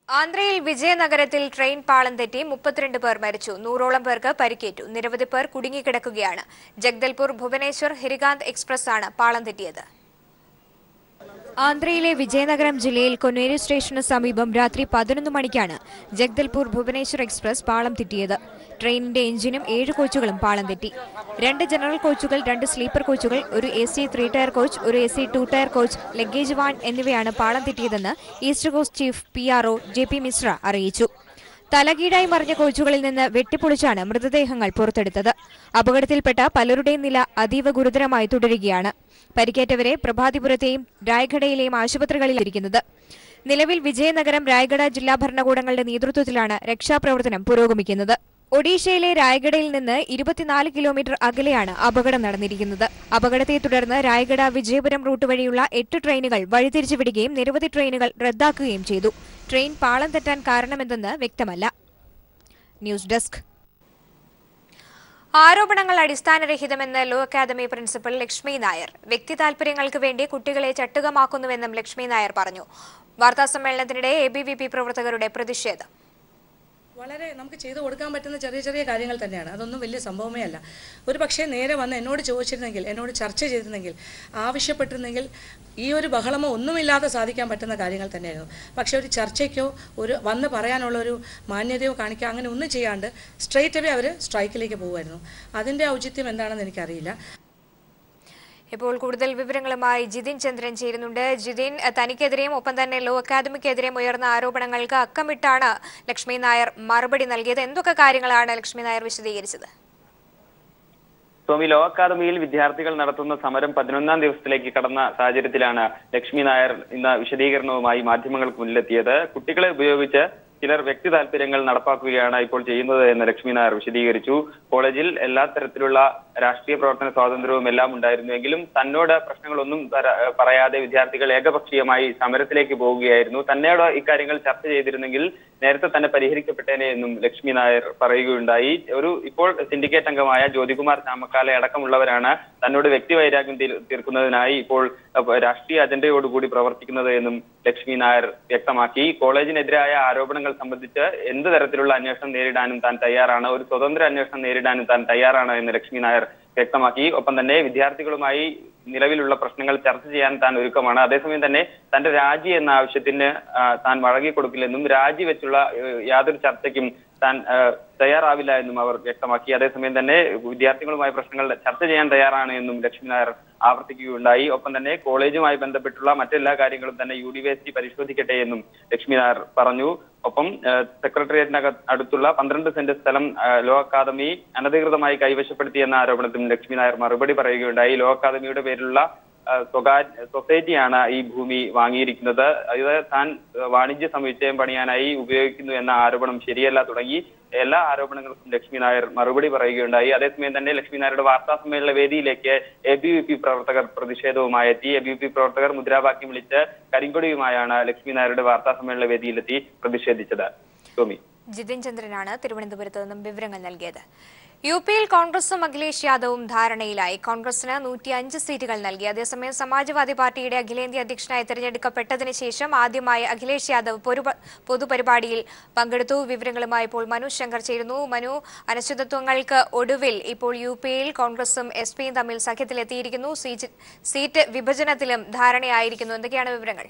ആന്ധ്രയിൽ വിജയനഗരത്തിൽ ട്രെയിൻ പാളം തെറ്റി മുപ്പത്തിരണ്ട് പേർ മരിച്ചു നൂറോളം പേർക്ക് പരിക്കേറ്റു നിരവധി പേർ കുടുങ്ങിക്കിടക്കുകയാണ് ജഗ്ദൽപൂർ ഭുവനേശ്വർ ഹിരികാന്ത് എക്സ്പ്രസ് ആണ് പാളം തെറ്റിയത് ആന്ധ്രയിലെ വിജയനഗരം ജില്ലയിൽ കൊന്നേരി സ്റ്റേഷന് സമീപം രാത്രി പതിനൊന്ന് മണിക്കാണ് ജഗ്ദൽപൂർ ഭുവനേശ്വർ എക്സ്പ്രസ് പാളം തെറ്റിയത് ട്രെയിനിന്റെ എഞ്ചിനും ഏഴ് കോച്ചുകളും പാളം തെറ്റി രണ്ട് ജനറൽ കോച്ചുകൾ രണ്ട് സ്ലീപ്പർ കോച്ചുകൾ ഒരു A C three tier coach ഒരു A C two tier coach luggage van എന്നിവയാണ് പാളം തെറ്റിയതെന്ന് East Coast chief P R O J P Mishra അറിയിച്ചു തലകീഴായി മറിഞ്ഞ കോച്ചുകളിൽ നിന്ന് വെട്ടിപ്പൊളിച്ചാണ് മൃതദേഹങ്ങൾ പുറത്തെടുത്തത് അപകടത്തിൽപ്പെട്ട പലരുടെയും നില അതീവ ഗുരുതരമായി തുടരുകയാണ് പരിക്കേറ്റവരെ പ്രഭാതിപുരത്തെയും രായ്ഗഡയിലെയും ആശുപത്രികളിൽ ഇരിക്കുന്നത് നിലവിൽ വിജയനഗരം രായ്ഗഡ ജില്ലാ ഭരണകൂടങ്ങളുടെ നേതൃത്വത്തിലാണ് രക്ഷാപ്രവർത്തനം പുരോഗമിക്കുന്നത് ഒഡീഷയിലെ രായ്ഗഡയിൽ നിന്ന് ഇരുപത്തിനാല് കിലോമീറ്റർ അകലെയാണ് അപകടം നടന്നിരിക്കുന്നത് അപകടത്തെ തുടർന്ന് രായ്ഗഡ വിജയപുരം റൂട്ട് വഴിയുള്ള എട്ട് ട്രെയിനുകൾ വഴിതിരിച്ചു വിടുകയും നിരവധി ട്രെയിനുകൾ റദ്ദാക്കുകയും ചെയ്തു ട്രെയിൻ പാളം തെറ്റാൻ കാരണമെന്തെന്ന് വ്യക്തമല്ല ന്യൂസ് ഡെസ്ക് ആരോപണങ്ങൾ അടിസ്ഥാനരഹിതമെന്ന് law academy principal Lakshmi Nair വ്യക്തി താൽപര്യങ്ങൾക്ക് വേണ്ടി കുട്ടികളെ ചട്ടുകമാക്കുന്നുവെന്നും ലക്ഷ്മി നായർ പറഞ്ഞു വാർത്താസമ്മേളനത്തിനിടെ എ ബി വി പി പ്രവർത്തകരുടെ പ്രതിഷേധം വളരെ നമുക്ക് ചെയ്തു കൊടുക്കാൻ പറ്റുന്ന ചെറിയ ചെറിയ കാര്യങ്ങൾ തന്നെയാണ് അതൊന്നും വലിയ സംഭവമേ അല്ല ഒരു പക്ഷേ നേരെ വന്ന് എന്നോട് ചോദിച്ചിരുന്നെങ്കിൽ എന്നോട് ചർച്ച ചെയ്തിരുന്നെങ്കിൽ ആവശ്യപ്പെട്ടിരുന്നെങ്കിൽ ഈ ഒരു ബഹളമോ ഒന്നുമില്ലാതെ സാധിക്കാൻ പറ്റുന്ന കാര്യങ്ങൾ തന്നെയായിരുന്നു പക്ഷേ ഒരു ചർച്ചയ്ക്കോ ഒരു വന്ന് പറയാനുള്ള ഒരു മാന്യതയോ കാണിക്കുക അങ്ങനെ ഒന്നും ചെയ്യാണ്ട് സ്ട്രെയിറ്റ് അവേ അവർ സ്ട്രൈക്കിലേക്ക് പോകുമായിരുന്നു അതിൻ്റെ ഔചിത്യം എന്താണെന്ന് എനിക്കറിയില്ല ഇപ്പോൾ കൂടുതൽ വിവരങ്ങളുമായി ജിതിൻ ചന്ദ്രൻ ചേരുന്നുണ്ട് ജിതിൻ അഹ് തനിക്കെതിരെയും ഒപ്പം തന്നെ ലോ അക്കാദമിക്കെതിരെയും ഉയർന്ന ആരോപണങ്ങൾക്ക് അക്കമിട്ടാണ് ലക്ഷ്മി നായർ മറുപടി നൽകിയത് എന്തൊക്കെ കാര്യങ്ങളാണ് ലക്ഷ്മി നായർ വിശദീകരിച്ചത് സ്വാമി ലോ അക്കാദമിയിൽ വിദ്യാർത്ഥികൾ നടത്തുന്ന സമരം പതിനൊന്നാം ദിവസത്തിലേക്ക് കടന്ന സാഹചര്യത്തിലാണ് ലക്ഷ്മി നായർ ഇന്ന് വിശദീകരണവുമായി മാധ്യമങ്ങൾക്ക് മുന്നിലെത്തിയത് കുട്ടികളെ ഉപയോഗിച്ച് ചിലർ വ്യക്തി താല്പര്യങ്ങൾ നടപ്പാക്കുകയാണ് ഇപ്പോൾ ചെയ്യുന്നത് എന്ന് ലക്ഷ്മി നായർ വിശദീകരിച്ചു കോളേജിൽ എല്ലാ തരത്തിലുള്ള രാഷ്ട്രീയ പ്രവർത്തന സ്വാതന്ത്ര്യവും എല്ലാം ഉണ്ടായിരുന്നുവെങ്കിലും തന്നോട് പ്രശ്നങ്ങളൊന്നും തര- പറയാതെ വിദ്യാർത്ഥികൾ ഏകപക്ഷീയമായി സമരത്തിലേക്ക് പോവുകയായിരുന്നു തന്നോട് ഇക്കാര്യങ്ങൾ ചർച്ച ചെയ്തിരുന്നെങ്കിൽ നേരത്തെ തന്നെ പരിഹരിക്കപ്പെട്ടേനെ എന്നും ലക്ഷ്മി നായർ പറയുകയുണ്ടായി ഒരു ഇപ്പോൾ സിൻഡിക്കേറ്റ് അംഗമായ ജ്യോതികുമാർ ചാമക്കാലെ അടക്കമുള്ളവരാണ് തന്നോട് വ്യക്തിവൈരാഗ്യം തീർ- തീർക്കുന്നതിനായി ഇപ്പോൾ അഹ് രാഷ്ട്രീയ അജണ്ടയോടുകൂടി പ്രവർത്തിക്കുന്നത് എന്നും ലക്ഷ്മി നായർ വ്യക്തമാക്കി കോളേജിനെതിരായ ആരോപണങ്ങൾ സംബന്ധിച്ച് എന്ത് തരത്തിലുള്ള അന്വേഷണം നേരിടാനും താൻ തയ്യാറാണ് ഒരു സ്വതന്ത്ര അന്വേഷണം നേരിടാനും താൻ തയ്യാറാണ് എന്ന് ലക്ഷ്മി നായർ വ്യക്തമാക്കി ഒപ്പം തന്നെ വിദ്യാർത്ഥികളുമായി നിലവിലുള്ള പ്രശ്നങ്ങൾ ചർച്ച ചെയ്യാൻ താൻ ഒരുക്കമാണ് അതേസമയം തന്നെ തന്റെ രാജി എന്ന ആവശ്യത്തിന് ആ, താൻ വഴങ്ങി കൊടുക്കില്ലെന്നും രാജി വെച്ചുള്ള ഏഹ്, യാതൊരു ചർച്ചയ്ക്കും താൻ ആ, തയ്യാറാവില്ല എന്നും അവർ വ്യക്തമാക്കി അതേസമയം തന്നെ വിദ്യാർത്ഥികളുമായി പ്രശ്നങ്ങൾ ചർച്ച ചെയ്യാൻ തയ്യാറാണ് എന്നും ലക്ഷ്മി നായർ ആവർത്തിക്കുകയുണ്ടായി ഒപ്പം തന്നെ കോളേജുമായി ബന്ധപ്പെട്ടുള്ള മറ്റെല്ലാ കാര്യങ്ങളും തന്നെ U D V S T പരിശോധിക്കട്ടെ എന്നും ലക്ഷ്മി നായർ പറഞ്ഞു ഒപ്പം സെക്രട്ടേറിയറ്റിനക അടുത്തുള്ള പന്ത്രണ്ട് സെന്റ് സ്ഥലം ആ, ലോ അക്കാദമി അനധികൃതമായി കൈവശപ്പെടുത്തിയെന്ന ആരോപണത്തിനും ലക്ഷ്മി നായർ മറുപടി പറയുകയുണ്ടായി ലോ അക്കാദമിയുടെ പേരിലുള്ള ആ, സ്വകാര്യ സൊസൈറ്റിയാണ് ഈ ഭൂമി വാങ്ങിയിരിക്കുന്നത് ഇത് താൻ ആ, വാണിജ്യ സമുച്ചയം പണിയാനായി ഉപയോഗിക്കുന്നു എന്ന ആരോപണം ശരിയല്ല തുടങ്ങി എല്ലാ ആരോപണങ്ങൾക്കും ലക്ഷ്മി നായർ മറുപടി പറയുകയുണ്ടായി അതേസമയം തന്നെ ലക്ഷ്മി നായരുടെ വാർത്താ സമ്മേളന വേദിയിലേക്ക് എ ബി വി പി പ്രവർത്തകർ പ്രതിഷേധവുമായി എത്തി എ ബി വി പി പ്രവർത്തകർ മുദ്രാവാക്യം വിളിച്ച് കരിങ്കൊടിയുമായാണ് ലക്ഷ്മി നായരുടെ വാർത്താ സമ്മേളന വേദിയിലെത്തി പ്രതിഷേധിച്ചത് സ്വാമി ജിതിൻ ചന്ദ്രനാണ് തിരുവനന്തപുരത്ത് നിന്നും വിവരങ്ങൾ നൽകിയത് യു പിയിൽ കോൺഗ്രസും അഖിലേഷ് യാദവും ധാരണയിലായി കോൺഗ്രസിന് നൂറ്റി അഞ്ച് സീറ്റുകൾ നൽകി അതേസമയം സമാജ്വാദി പാർട്ടിയുടെ അഖിലേന്ത്യാ അധ്യക്ഷനായി തെരഞ്ഞെടുക്കപ്പെട്ടതിന് ശേഷം ആദ്യമായി അഖിലേഷ് യാദവ് പൊരുപ- പൊതുപരിപാടിയിൽ പങ്കെടുത്തു വിവരങ്ങളുമായി ഇപ്പോൾ മനു ശങ്കർ ചേരുന്നു മനു അനിശ്ചിതത്വങ്ങൾക്ക് ഒടുവിൽ ഇപ്പോൾ യു പിയിൽ കോൺഗ്രസും എസ് പിയും തമ്മിൽ സഖ്യത്തിലെത്തിയിരിക്കുന്നു സീറ്റ് സീറ്റ് വിഭജനത്തിലും ധാരണയായിരിക്കുന്നു എന്തൊക്കെയാണ് വിവരങ്ങൾ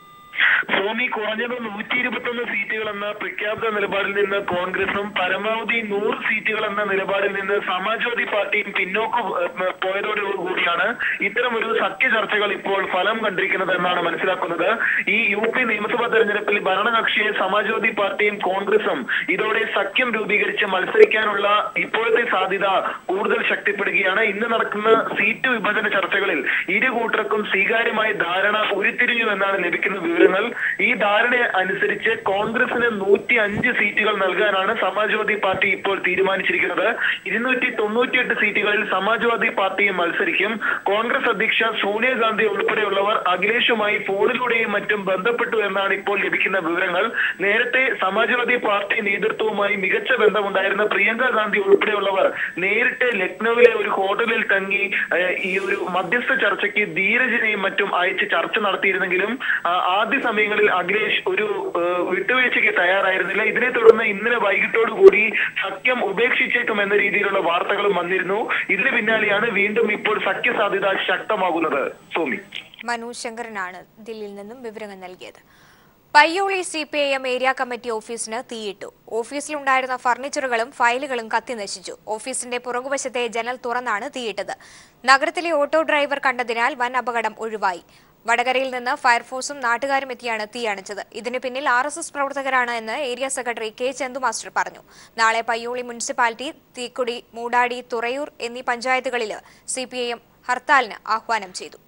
ഭൂമി കുറഞ്ഞത് നൂറ്റി ഇരുപത്തൊന്ന് സീറ്റുകൾ എന്ന പ്രഖ്യാപിത നിലപാടിൽ നിന്ന് കോൺഗ്രസും പരമാവധി നൂറ് സീറ്റുകൾ എന്ന നിലപാടിൽ നിന്ന് സമാജ്വാദി പാർട്ടിയും പിന്നോക്കം ഏഹ്, പോയതോടുകൂടിയാണ് ഇത്തരം ഒരു സഖ്യ ചർച്ചകൾ ഇപ്പോൾ ഫലം കണ്ടിരിക്കുന്നത് എന്നാണ് മനസ്സിലാക്കുന്നത് ഈ യു പി നിയമസഭാ തെരഞ്ഞെടുപ്പിൽ ഭരണകക്ഷിയെ സമാജ്വാദി പാർട്ടിയും കോൺഗ്രസും ഇതോടെ സഖ്യം രൂപീകരിച്ച് മത്സരിക്കാനുള്ള ഇപ്പോഴത്തെ സാധ്യത കൂടുതൽ ശക്തിപ്പെടുകയാണ് ഇന്ന് നടക്കുന്ന സീറ്റ് വിഭജന ചർച്ചകളിൽ ഇരു കൂട്ടർക്കും സ്വീകാര്യമായ ധാരണ ഉരുത്തിരിഞ്ഞു എന്നാണ് ലഭിക്കുന്ന വിവരങ്ങൾ ഈ ധാരണ അനുസരിച്ച് കോൺഗ്രസിന് നൂറ്റി അഞ്ച് സീറ്റുകൾ നൽകാനാണ് സമാജ്വാദി പാർട്ടി ഇപ്പോൾ തീരുമാനിച്ചിരിക്കുന്നത് ഇരുന്നൂറ്റി തൊണ്ണൂറ്റിയെട്ട് സീറ്റുകളിൽ സമാജ്വാദി പാർട്ടിയും മത്സരിക്കും കോൺഗ്രസ് അധ്യക്ഷ സോണിയാഗാന്ധി ഉൾപ്പെടെയുള്ളവർ അഖിലേഷുമായി ഫോണിലൂടെയും മറ്റും ബന്ധപ്പെട്ടു എന്നാണ് ഇപ്പോൾ ലഭിക്കുന്ന വിവരങ്ങൾ നേരത്തെ സമാജ്വാദി പാർട്ടി നേതൃത്വവുമായി മികച്ച ബന്ധമുണ്ടായിരുന്ന പ്രിയങ്ക ഗാന്ധി ഉൾപ്പെടെയുള്ളവർ നേരിട്ട് ലക്നൌവിലെ ഒരു ഹോട്ടലിൽ തങ്ങി ഏഹ്, ഈ ഒരു മധ്യസ്ഥ ചർച്ചയ്ക്ക് ധീരജിനെയും മറ്റും അയച്ച് ചർച്ച നടത്തിയിരുന്നെങ്കിലും ആ, ആദ്യ സമയം സമയങ്ങളിൽ അഖിലേഷ് ഒരു ഏഹ്, വിട്ടുവീഴ്ചയ്ക്ക് തയ്യാറായിരുന്നില്ല ഇതിനെ തുടർന്ന് ഇന്നലെ വൈകിട്ടോടു കൂടി സഖ്യം ഉപേക്ഷിച്ചേക്കും എന്ന രീതിയിലുള്ള വാർത്തകളും വന്നിരുന്നു ഇതിന് പിന്നാലെയാണ് വീണ്ടും ഇപ്പോൾ സഖ്യ സാധ്യത ശക്തമാകുന്നത് സോമി മനു ശങ്കരനാണ് ദില്ലിയിൽ നിന്നും വിവരങ്ങൾ നൽകിയത് Payyoli C P I M area committee ഓഫീസിന് തീയിട്ടു ഓഫീസിലുണ്ടായിരുന്ന ഫർണിച്ചറുകളും ഫയലുകളും കത്തിനശിച്ചു ഓഫീസിന്റെ പുറകുവശത്തെ ജനൽ തുറന്നാണ് തീയിട്ടത് നഗരത്തിലെ ഓട്ടോ ഡ്രൈവർ കണ്ടതിനാൽ വൻ അപകടം ഒഴിവായി വടകരയിൽ നിന്ന് ഫയർഫോഴ്സും നാട്ടുകാരും എത്തിയാണ് തീ അണച്ചത് ഇതിനു പിന്നിൽ ആർ എസ് എസ് പ്രവർത്തകരാണ് എന്ന് area secretary K Chandu master പറഞ്ഞു നാളെ പയ്യോളി മുനിസിപ്പാലിറ്റി തീക്കുടി മൂടാടി തുറയൂർ എന്നീ പഞ്ചായത്തുകളിൽ സി ഹർത്താലിന് ആഹ്വാനം ചെയ്തു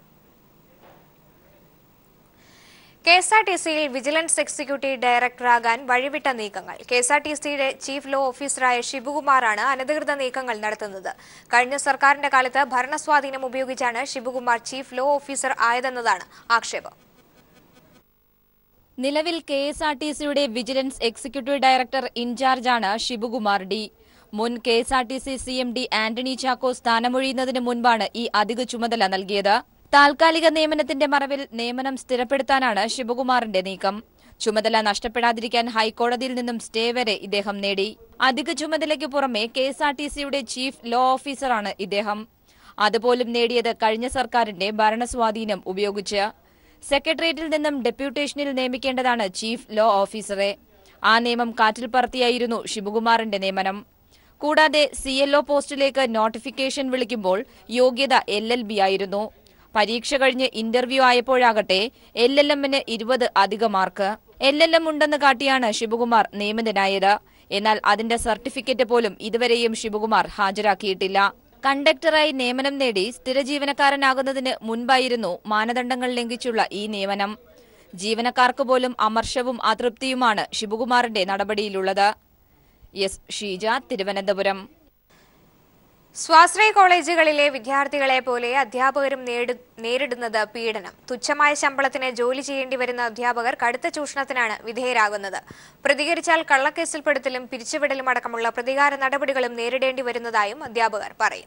കെ എസ് ആർ ടി സിയിൽ വിജിലൻസ് എക്സിക്യൂട്ടീവ് ഡയറക്ടറാകാൻ വഴിവിട്ട നീക്കങ്ങൾ കെ എസ് ആർ ടി സിയുടെ ചീഫ് ലോ ഓഫീസറായ ഷിബുകുമാറാണ് അനധികൃത നീക്കങ്ങൾ നടത്തുന്നത് കഴിഞ്ഞ സർക്കാരിന്റെ കാലത്ത് ഭരണസ്വാധീനം ഉപയോഗിച്ചാണ് ഷിബുകുമാർ ചീഫ് ലോ ഓഫീസർ ആയതെന്നതാണ് ആക്ഷേപം നിലവിൽ കെ എസ് ആർ ടി സിയുടെ വിജിലൻസ് എക്സിക്യൂട്ടീവ് ഡയറക്ടർ ഇൻചാർജാണ് ഷിബുകുമാർ ഡി മുൻ K S R T C C M D Antony Chacko സ്ഥാനമൊഴിയുന്നതിന് മുൻപാണ് ഈ അധിക ചുമതല നൽകിയത് താൽക്കാലിക നിയമനത്തിന്റെ മറവിൽ നിയമനം സ്ഥിരപ്പെടുത്താനാണ് ശിവകുമാറിന്റെ നീക്കം ചുമതല നഷ്ടപ്പെടാതിരിക്കാൻ ഹൈക്കോടതിയിൽ നിന്നും സ്റ്റേ വരെ ഇദ്ദേഹം നേടി അധിക ചുമതലയ്ക്ക് പുറമെ കെ എസ് ആർ ടി സിയുടെ ചീഫ് ലോ ഓഫീസറാണ് ഇദ്ദേഹം അതുപോലും നേടിയത് കഴിഞ്ഞ സർക്കാരിന്റെ ഭരണസ്വാധീനം ഉപയോഗിച്ച് സെക്രട്ടേറിയറ്റിൽ നിന്നും ഡെപ്യൂട്ടേഷനിൽ നിയമിക്കേണ്ടതാണ് ചീഫ് ലോ ഓഫീസറെ ആ നിയമം കാറ്റിൽ പറത്തിയായിരുന്നു ശിവകുമാറിന്റെ നിയമനം കൂടാതെ സി എൽ ഒ പോസ്റ്റിലേക്ക് നോട്ടിഫിക്കേഷൻ വിളിക്കുമ്പോൾ യോഗ്യത എൽ എൽ ബി ആയിരുന്നു പരീക്ഷ കഴിഞ്ഞ് ഇന്റർവ്യൂ ആയപ്പോഴാകട്ടെ എൽ എൽ എമ്മിന് ഇരുപത് അധിക മാർക്ക് എൽ എൽ എം ഉണ്ടെന്ന് കാട്ടിയാണ് ശിവകുമാർ നിയമിതനായത് എന്നാൽ അതിന്റെ സർട്ടിഫിക്കറ്റ് പോലും ഇതുവരെയും ശിവകുമാർ ഹാജരാക്കിയിട്ടില്ല കണ്ടക്ടറായി നിയമനം നേടി സ്ഥിര ജീവനക്കാരനാകുന്നതിന് മുൻപായിരുന്നു മാനദണ്ഡങ്ങൾ ലംഘിച്ചുള്ള ഈ നിയമനം ജീവനക്കാർക്ക് പോലും അമർഷവും അതൃപ്തിയുമാണ് ശിവകുമാറിന്റെ നടപടിയിലുള്ളത് എസ് ഷീജ തിരുവനന്തപുരം സ്വാശ്രയ കോളേജുകളിലെ വിദ്യാർത്ഥികളെ പോലെ അധ്യാപകരും നേടു- നേരിടുന്നത് പീഡനം തുച്ഛമായ ശമ്പളത്തിന് ജോലി ചെയ്യേണ്ടി വരുന്ന അധ്യാപകർ കടുത്ത ചൂഷണത്തിനാണ് വിധേയരാകുന്നത് പ്രതികരിച്ചാൽ കള്ളക്കേസിൽപ്പെടുത്തലും പിരിച്ചുവിടലും അടക്കമുള്ള പ്രതികാര നടപടികളും നേരിടേണ്ടി വരുന്നതായും അധ്യാപകർ പറയും